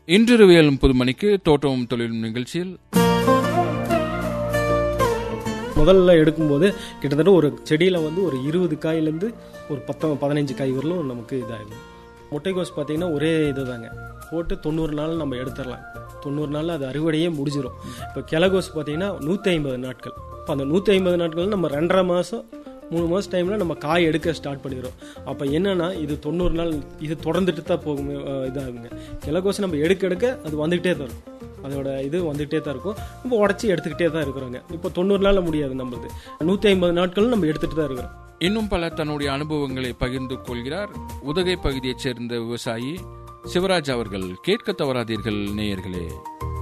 இன்றிரவு ஏழு முப்பது மணிக்கு தோட்டமும் தொழிலும் நிகழ்ச்சியில் முதல்ல எடுக்கும்போது கிட்டத்தட்ட ஒரு செடியில் வந்து ஒரு இருபது காயிலேருந்து ஒரு பத்த பதினஞ்சு காய் வரலும் நமக்கு இதாகும் முட்டைக்கோஸ் பார்த்தீங்கன்னா ஒரே இதுதாங்க போட்டு தொண்ணூறு நாள் நம்ம எடுத்துடலாம் தொண்ணூறு நாளில் அது அறுவடையே முடிஞ்சிடும் இப்போ கிழகோஸ் பார்த்தீங்கன்னா நூற்றி ஐம்பது நாட்கள் இப்போ அந்த நூற்றி ஐம்பது நாட்கள் நம்ம ரெண்டரை மாதம் மூணு மாதம் டைமில் நம்ம காய் எடுக்க ஸ்டார்ட் பண்ணிடுறோம் அப்போ என்னன்னா இது தொண்ணூறு நாள் இது தொடர்ந்துட்டு தான் போகும் அஹ் இதாகுங்க கிழகோஸ் நம்ம எடுக்க எடுக்க அது வந்துக்கிட்டே தான் இருக்கும் அதோட இது வந்துகிட்டே தான் இருக்கும் இப்போ உடச்சி எடுத்துக்கிட்டே தான் இருக்கிறோங்க இப்போ தொண்ணூறு நாளில் முடியாது நம்மளுது நூற்றி ஐம்பது நாட்களும் நம்ம எடுத்துகிட்டு தான் இருக்கிறோம் இன்னும் பல தன்னுடைய அனுபவங்களை பகிர்ந்து கொள்கிறார் உதகை பகுதியைச் சேர்ந்த விவசாயி சிவராஜ் அவர்கள் கேட்க தவறாதீர்கள் நேயர்களே